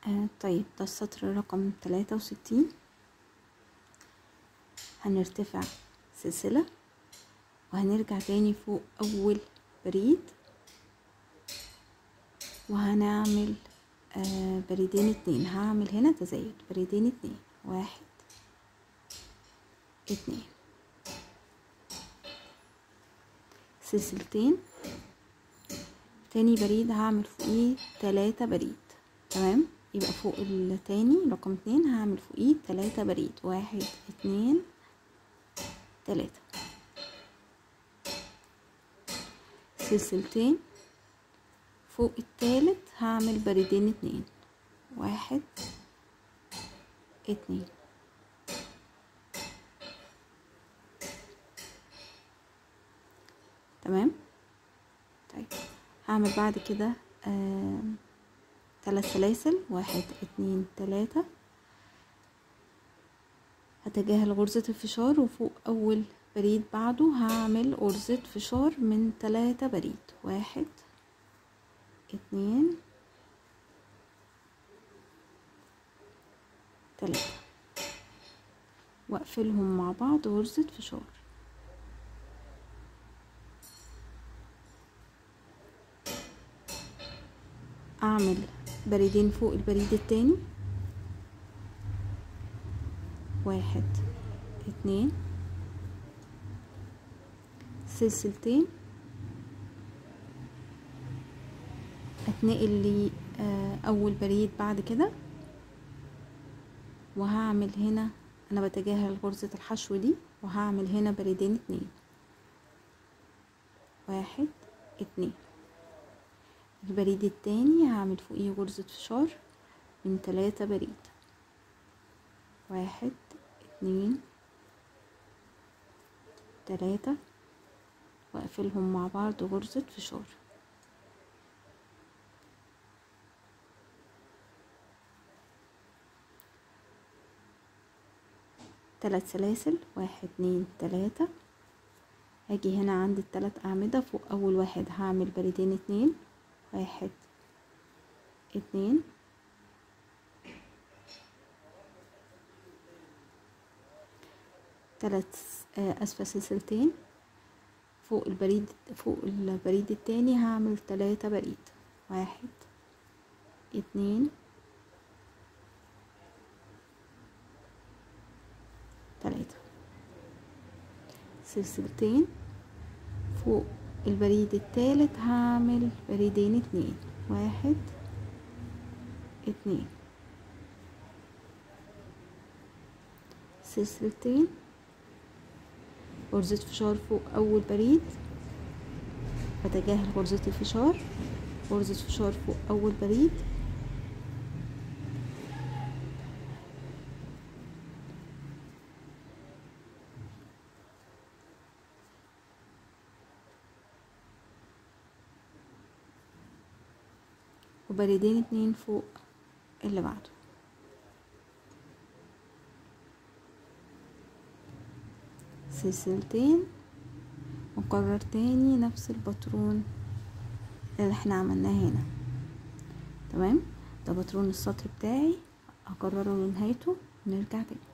آه طيب ده السطر رقم تلاتة وستين هنرتفع سلسلة وهنرجع تاني فوق أول بريد وهنعمل آه بريدين اتنين هعمل هنا تزايد بريدين اتنين واحد اتنين سلسلتين تاني بريد هعمل فوقيه تلاتة بريد تمام يبقى فوق التاني رقم اتنين هعمل فوقيه تلاتة بريد واحد اتنين تلاتة سلسلتين فوق التالت هعمل بريدين اتنين واحد اتنين تمام طيب هعمل بعد كده آه تلات سلاسل واحد اتنين تلاتة هتجاهل غرزة الفشار وفوق أول بريد بعده هعمل غرزة فشار من تلاتة بريد واحد اتنين تلاتة واقفلهم مع بعض غرزة فشار اعمل بريدين فوق البريد التاني واحد اتنين سلسلتين اتنقل لي اول بريد بعد كده وهعمل هنا انا بتجاهل غرزة الحشو دي وهعمل هنا بريدين اتنين واحد اتنين البريد التاني هعمل فوقيه غرزة فشار من تلاتة بريد واحد اتنين تلاتة واقفلهم مع بعض غرزة فشار تلات سلاسل واحد اتنين تلاتة هاجي هنا عند التلات أعمدة فوق أول واحد هعمل بريدين اتنين واحد اتنين تلات أسفل سلسلتين فوق البريد فوق البريد التاني هعمل تلاتة بريد واحد اتنين تلاتة سلسلتين فوق البريد التالت هعمل بريدين اتنين واحد اتنين سلسلتين غرزة فشار فوق أول بريد بتجاهل غرزة الفشار غرزة فشار فوق أول بريد وبريدين اتنين فوق اللي بعده سلسلتين وكرر تاني نفس الباترون اللي احنا عملناه هنا تمام ده باترون السطر بتاعي هكرره لنهايته ونرجع تاني